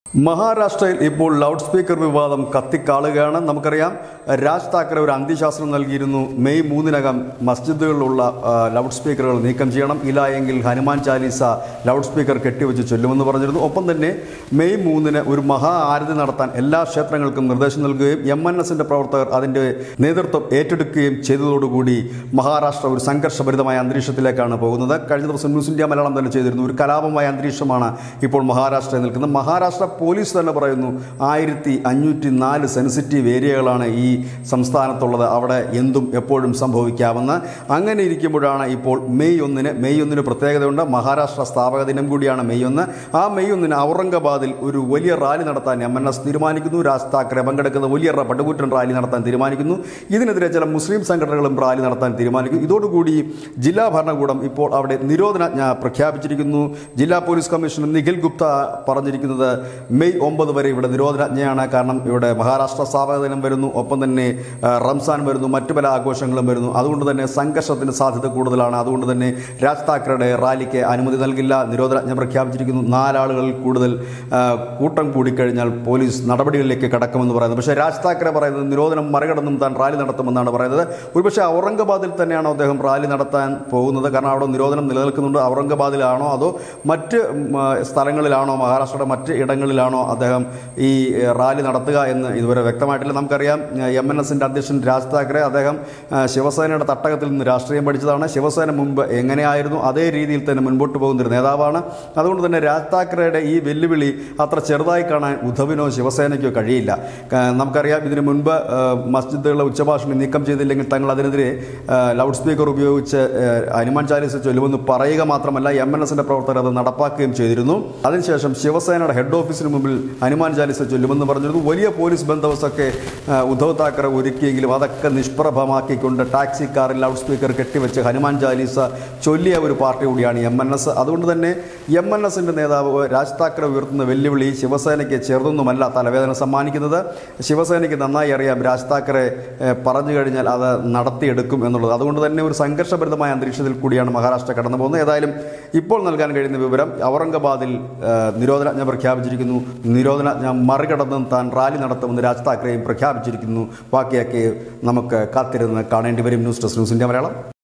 മഹാരാഷ്ട്രയിൽ ഇപ്പോൾ loud speaker വിവാദം കത്തിക്കാളുകയാണ് നമുക്കറിയാം രാജ് താക്കറെ ഒരു അന്ത്യശാസ്ത്രം നൽകിയിരുന്നു മെയ് മൂന്നിനകം മസ്ജിദുകളിലുള്ള ആ, ലൗഡ് സ്പീക്കറുകൾ നീക്കം ചെയ്യണം ഇല്ല എങ്കിൽ ഹനുമാൻ ചാലീസ ലൗഡ് സ്പീക്കർ കെട്ടിവെച്ച് ചൊല്ലുമെന്ന് പറഞ്ഞിരുന്നു ഒപ്പം തന്നെ മെയ് മൂന്നിന് ഒരു മഹാ ആരതി നടത്താൻ എല്ലാ ക്ഷേത്രങ്ങൾക്കും നിർദ്ദേശം നൽകുകയും എം എൻ എസിന്റെ പ്രവർത്തകർ അതിന്റെ നേതൃത്വം ഏറ്റെടുക്കുകയും ചെയ്തതോടുകൂടി മഹാരാഷ്ട്ര ഒരു സംഘർഷഭരിതമായ അന്തരീക്ഷത്തിലേക്കാണ് പോകുന്നത് കഴിഞ്ഞ ദിവസം ന്യൂസ് ഇന്ത്യ മലയാളം തന്നെ ചെയ്തിരുന്നു ഒരു കലാപമായ അന്തരീക്ഷമാണ് ഇപ്പോൾ മഹാരാഷ്ട്രയിൽ നിൽക്കുന്നത് മഹാരാഷ്ട്ര പോലീസ് തന്നെ പറയുന്നു ആയിരത്തി അഞ്ഞൂറ്റി നാല് സെൻസിറ്റീവ് ഏരിയകളാണ് ഈ സംസ്ഥാനത്തുള്ളത് അവിടെ എന്തും എപ്പോഴും സംഭവിക്കാമെന്ന് അങ്ങനെ ഇരിക്കുമ്പോഴാണ് ഇപ്പോൾ മെയ് ഒന്നിന് മെയ് ഒന്നിന് പ്രത്യേകതയുണ്ട് മഹാരാഷ്ട്ര സ്ഥാപക ദിനം കൂടിയാണ് മെയ് ഒന്ന് ആ മെയ് ഒന്നിന് ഔറംഗാബാദിൽ ഒരു വലിയ റാലി നടത്താൻ എം എൻ എസ് തീരുമാനിക്കുന്നു രാജ് താക്കറെ പങ്കെടുക്കുന്ന വലിയ റ- പടുകൂറ്റൻ റാലി നടത്താൻ തീരുമാനിക്കുന്നു ഇതിനെതിരെ ചില മുസ്ലിം സംഘടനകളും റാലി നടത്താൻ തീരുമാനിക്കുന്നു ഇതോടുകൂടി ജില്ലാ ഭരണകൂടം ഇപ്പോൾ അവിടെ നിരോധനാജ്ഞ പ്രഖ്യാപിച്ചിരിക്കുന്നു ജില്ലാ പോലീസ് കമ്മീഷണർ നിഖിൽ ഗുപ്ത പറഞ്ഞിരിക്കുന്നത് മെയ് ഒമ്പത് വരെ ഇവിടെ നിരോധനാജ്ഞയാണ് കാരണം ഇവിടെ മഹാരാഷ്ട്ര സ്ഥാപക ദിനം വരുന്നു ഒപ്പം തന്നെ ആ, റംസാൻ വരുന്നു മറ്റു പല ആഘോഷങ്ങളും വരുന്നു അതുകൊണ്ട് തന്നെ സംഘർഷത്തിന് സാധ്യത കൂടുതലാണ് അതുകൊണ്ട് തന്നെ രാജ് താക്കറയുടെ റാലിക്ക് അനുമതി നൽകില്ല നിരോധനാജ്ഞ പ്രഖ്യാപിച്ചിരിക്കുന്നു നാലാളുകളിൽ കൂടുതൽ ആ, കൂട്ടം കൂടിക്കഴിഞ്ഞാൽ പോലീസ് നടപടികളിലേക്ക് കടക്കുമെന്ന് പറയുന്നത് പക്ഷേ രാജ് താക്കറെ പറയുന്നത് നിരോധനം മറികടന്നും താൻ റാലി നടത്തുമെന്നാണ് പറയുന്നത് ഒരുപക്ഷെ ഔറംഗാബാദിൽ തന്നെയാണോ അദ്ദേഹം റാലി നടത്താൻ പോകുന്നത് കാരണം അവിടെ നിരോധനം നിലനിൽക്കുന്നുണ്ട് ഔറംഗാബാദിലാണോ അതോ മറ്റ് ഉം, ആ, സ്ഥലങ്ങളിലാണോ മഹാരാഷ്ട്രയുടെ മറ്റ് ഇടങ്ങളിലാണോ അദ്ദേഹം ഈ ഏ, റാലി നടത്തുക എന്ന് ഇതുവരെ വ്യക്തമായിട്ടില്ല നമുക്കറിയാം എം എൻ എസിൻ്റെ അധ്യക്ഷൻ രാജ് താക്കറെ അദ്ദേഹം ആ, ശിവസേനയുടെ തട്ടകത്തിൽ നിന്ന് രാഷ്ട്രീയം പഠിച്ചതാണ് ശിവസേന മുമ്പ് എങ്ങനെയായിരുന്നു അതേ രീതിയിൽ തന്നെ മുൻപോട്ട് പോകുന്ന ഒരു നേതാവാണ് അതുകൊണ്ട് തന്നെ രാജ് താക്കറയുടെ ഈ വെല്ലുവിളി അത്ര ചെറുതായി കാണാൻ ഉദ്ധവിനോ ശിവസേനയ്ക്കോ കഴിയില്ല ക- നമുക്കറിയാം ഇതിനു മുൻപ് ആ, മസ്ജിദുകളിലെ ഉച്ചഭാഷണം നീക്കം ചെയ്തില്ലെങ്കിൽ തങ്ങൾ അതിനെതിരെ ആ, ലൗഡ് സ്പീക്കർ ഉപയോഗിച്ച് ആ, ഹനുമാൻ ചാലീസ ചൊല്ലുമെന്ന് പറയുക മാത്രമല്ല എം എൻ എസിന്റെ പ്രവർത്തകർ അത് നടപ്പാക്കുകയും ചെയ്തിരുന്നു അതിനുശേഷം ശിവസേനയുടെ ഹെഡ് ഓഫീസിന് മുമ്പിൽ ഹനുമാൻ ചാലീസ ചൊല്ലുമെന്ന് പറഞ്ഞിരുന്നു വലിയ പോലീസ് ബന്ദോബസ്തൊക്കെ ആ, ഉദ്ധവ് താക്കറെ ഒരുക്കിയെങ്കിലും അതൊക്കെ നിഷ്പ്രഭമാക്കിക്കൊണ്ട് ടാക്സി കാറിൽ ലൗഡ് സ്പീക്കർ കെട്ടിവെച്ച് ഹനുമാൻ ചാലീസ ചൊല്ലിയ ഒരു പാർട്ടി കൂടിയാണ് എം എൻ എസ് അതുകൊണ്ട് തന്നെ എം എൻ എസിന്റെ നേതാവ് രാജ് താക്കറെ ഉയർത്തുന്ന വെല്ലുവിളി ശിവസേനയ്ക്ക് ചെറുതൊന്നുമല്ല തലവേദന സമ്മാനിക്കുന്നത് ശിവസേനയ്ക്ക് നന്നായി അറിയാം രാജ് താക്കറെ ഏഹ്, പറഞ്ഞു കഴിഞ്ഞാൽ അത് നടത്തിയെടുക്കും എന്നുള്ളത് അതുകൊണ്ട് തന്നെ ഒരു സംഘർഷഭരിതമായ അന്തരീക്ഷത്തിൽ കൂടിയാണ് മഹാരാഷ്ട്ര കടന്നു പോകുന്നത് ഏതായാലും ഇപ്പോൾ നൽകാൻ കഴിയുന്ന വിവരം ഔറംഗാബാദിൽ ഏഹ്, നിരോധനാജ്ഞ പ്രഖ്യാപിച്ചിരിക്കുന്നു നിരോധനാജ്ഞ മറികടന്ന് താൻ റാലി നടത്തുമെന്ന് രാജ് താക്കറെയും പ്രഖ്യാപിച്ചിരിക്കുന്നു ബാക്കിയൊക്കെ നമുക്ക് കാത്തിരുന്ന് കാണേണ്ടി വരും news desk news India Malayalam